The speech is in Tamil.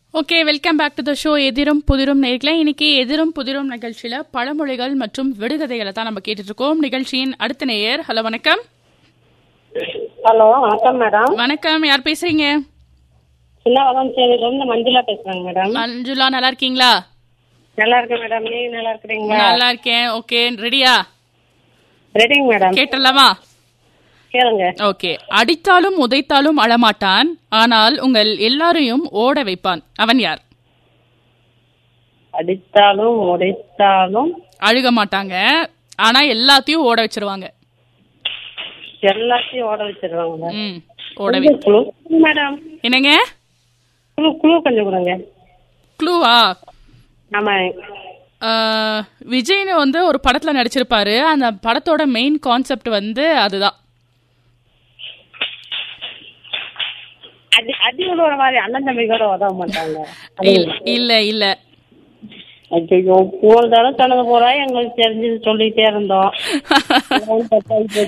okay welcome back to the show எதிரும் புதிரும் நேர்களே இன்னைக்கு எதிரும் புதிரும் நிகழ்ச்சியில பழமொழிகள் மற்றும் விடுகதைகளை தான் நம்ம கேட்டுட்டு இருக்கோம் நிகழ்ச்சியின் அடுத்த நேயர் ஹலோ வணக்கம் ஹலோ வணக்கம் மேடம் வணக்கம் யார் பேசுறீங்க சின்ன வளர்ச்சியிலிருந்து மஞ்சுளா பேசுறேங்க மேடம் மஞ்சுளா நல்லா இருக்கீங்களா நல்லா இருக்கேன் மேடம் நீங்க நல்லா இருக்கிறீங்களா நல்லா இருக்கேன் ஓகே ரெடியா ரெடிங்க மேடம் கேட்டலாமா கேளுங்க ஓகே அடித்தாலும் உதைத்தாலும் அழமாட்டான் ஆனால் உங்கள் எல்லாரையும் ஓட வைப்பான் அவன் யார் அடித்தாலும் உடைத்தாலும் அழுக மாட்டாங்க ஆனா எல்லாத்தையும் ஓட வச்சிருவாங்க எல்லாத்தையும் ஓட வச்சிருவாங்க மேடம் ம் ஓட வை கொஞ்சம் குழு மேடம் என்னங்க குழு குழு கொஞ்சம் கொடுங்க க்ளூவா ஆமா ஆஹ், விஜய்னு வந்து ஒரு படத்துல நடிச்சிருப்பாரு அந்த படத்தோட மெயின் கான்செப்ட் வந்து அதுதான் அடி அடி விழுற மாதிரி அண்ணன் தம்பி கூட உதவ மாட்டாங்க இல்ல இல்ல இல்ல ஐயோ போன தடவை சொன்னது போறா எங்களுக்கு தெரிஞ்சது சொல்லிட்டே இருந்தோம்